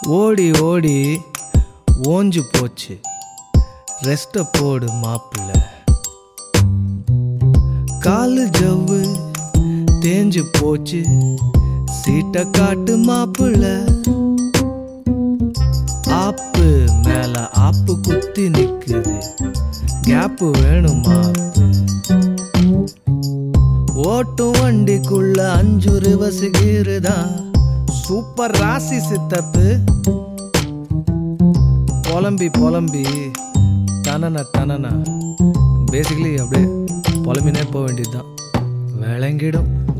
ஓடி ஓடி ஓஞ்சு போச்சு ரெஸ்ட போடு மாப்பிள்ள காலு ஜவ்வு தேஞ்சு போச்சு சீட்டை காட்டு மாப்பிள்ள ஆப்பு மேல ஆப்பு குத்தி நிக்குது கேப்பு வேணும் மாப்பு ஓட்டும் வண்டிக்குள்ள அஞ்சு ரிவசுகிறதா சூப்பர் ராசி சித்தப்பு புலம்பி புலம்பி தனன தனனா பேசிக்கலி அப்படியே புலம்பினே போக வேண்டியதுதான் விளங்கிடும்